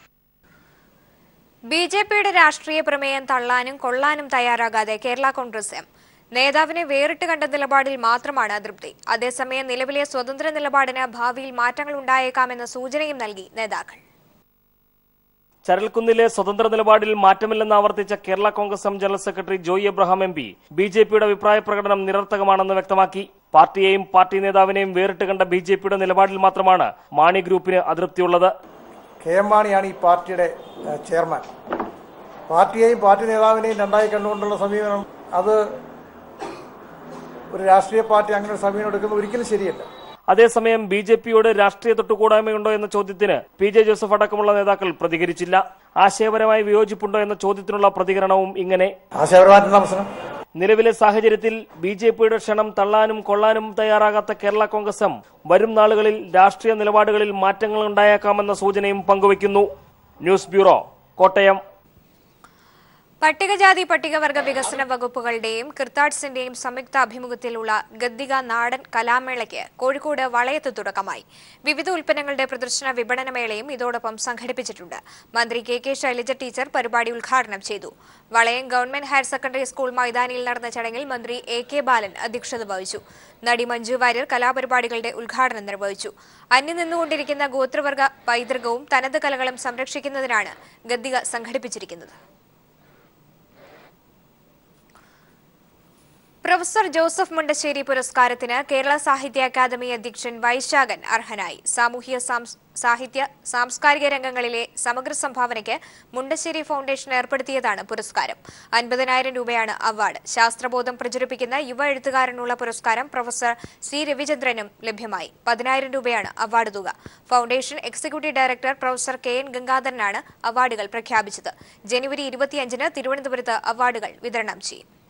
B J പിയുടെ രാഷ്ട്രീയ പ്രമേയം തള്ളാനും കൊള്ളാനും തയ്യാറാകാതെ കേരള കോൺഗ്രസ് എം നേതാവിനെ വേറിട്ട് കണ്ട നിലപാടിൽ മാത്രമാണ് അതൃപ്തി അതേസമയം നിലവിലെ സ്വതന്ത്ര നിലപാടിന് ഭാവിയിൽ മാറ്റങ്ങൾ ഉണ്ടായേക്കാമെന്ന സൂചനയും നൽകി നേതാക്കൾ ചരൽക്കുന്നിലെ സ്വതന്ത്ര നിലപാടിൽ മാറ്റമില്ലെന്ന് ആവർത്തിച്ച Kerala Congress M general secretary Joy Abraham M P B J പിയുടെ അഭിപ്രായ പ്രകടനം നിരർത്ഥകമാണെന്ന് വ്യക്തമാക്കി പാർട്ടിയെയും പാർട്ടി നേതാവിനെയും വേറിട്ട് കണ്ട ബി ജെ പിയുടെ നിലപാടിൽ മാത്രമാണ് മാണി ഗ്രൂപ്പിന് അതൃപ്തിയുള്ളത് കെ എം മാണിയാണ് ഈ പാർട്ടിയുടെ ഏഹ്, ചെയർമാൻ പാർട്ടിയെയും പാർട്ടി നേതാവിനെയും രണ്ടായി കണ്ടുകൊണ്ടുള്ള സമീപനം അത് ഒരു രാഷ്ട്രീയ പാർട്ടി അങ്ങനെ ഒരു സമീപനം എടുക്കുന്നത് ഒരിക്കലും ശരിയല്ല അതേസമയം ബി ജെ പിയോട് രാഷ്ട്രീയ തൊട്ടുകൂടായ്മയുണ്ടോ എന്ന ചോദ്യത്തിന് പി ജെ ജോസഫ് അടക്കമുള്ള നേതാക്കൾ പ്രതികരിച്ചില്ല ആശയപരമായി വിയോജിപ്പുണ്ടോ എന്ന ചോദ്യത്തിനുള്ള പ്രതികരണവും ഇങ്ങനെ ആശയപരമായിട്ടുള്ള പ്രശ്നം നിലവിലെ സാഹചര്യത്തിൽ ബി ജെ പിയുടെ ക്ഷണം തള്ളാനും കൊള്ളാനും തയ്യാറാകാത്ത കേരള കോൺഗ്രസ് എം വരും നാളുകളിൽ രാഷ്ട്രീയ നിലപാടുകളിൽ മാറ്റങ്ങൾ ഉണ്ടായേക്കാമെന്ന സൂചനയും പങ്കുവയ്ക്കുന്നു ന്യൂസ് ബ്യൂറോ കോട്ടയം പട്ടികജാതി പട്ടികവർഗ വികസന വകുപ്പുകളുടെയും കിർത്താഡ്സിന്റെയും സംയുക്ത ആഭിമുഖ്യത്തിലുള്ള ഗദ്ദിക നാടൻ കലാമേളയ്ക്ക് കോഴിക്കോട് വളയത്ത് തുടക്കമായി വിവിധ ഉൽപ്പന്നങ്ങളുടെ പ്രദർശന വിപണന മേളയും ഇതോടൊപ്പം സംഘടിപ്പിച്ചിട്ടുണ്ട് മന്ത്രി കെ കെ ശൈലജ ടീച്ചർ പരിപാടി ഉദ്ഘാടനം ചെയ്തു വളയം ഗവൺമെന്റ് ഹയർ സെക്കൻഡറി സ്കൂൾ മൈതാനിയിൽ നടന്ന ചടങ്ങിൽ മന്ത്രി എ കെ ബാലൻ അധ്യക്ഷത വഹിച്ചു നടി മഞ്ജു വാര്യർ കലാപരിപാടികളുടെ ഉദ്ഘാടനം നിർവഹിച്ചു അന്യം നിന്നുകൊണ്ടിരിക്കുന്ന ഗോത്രവർഗ പൈതൃകവും തനത് കലകളും സംരക്ഷിക്കുന്നതിനാണ് ഗദ്ദിക സംഘടിപ്പിച്ചിരിക്കുന്നത് പ്രൊഫസർ ജോസഫ് മുണ്ടശ്ശേരി പുരസ്കാരത്തിന് കേരള സാഹിത്യ അക്കാദമി അധ്യക്ഷൻ വൈശാഖൻ അർഹനായി സാമൂഹ്യ സാംസ്- സാഹിത്യ സാംസ്കാരിക രംഗങ്ങളിലെ സമഗ്ര സംഭാവനയ്ക്ക് മുണ്ടശ്ശേരി ഫൗണ്ടേഷൻ ഏർപ്പെടുത്തിയതാണ് പുരസ്കാരം അൻപതിനായിരം രൂപയാണ് അവാർഡ് ശാസ്ത്രബോധം പ്രചരിപ്പിക്കുന്ന യുവ എഴുത്തുകാരനുള്ള പുരസ്കാരം പ്രൊഫസർ സി രവിചന്ദ്രനും ലഭ്യമായി പതിനായിരം രൂപയാണ് അവാർഡ് തുക foundation executive director professor K N ഗംഗാധരനാണ് അവാർഡുകൾ പ്രഖ്യാപിച്ചത് ജനുവരി ഇരുപത്തിയഞ്ചിന് തിരുവനന്തപുരത്ത് അവാർഡുകൾ വിതരണം ചെയ്യും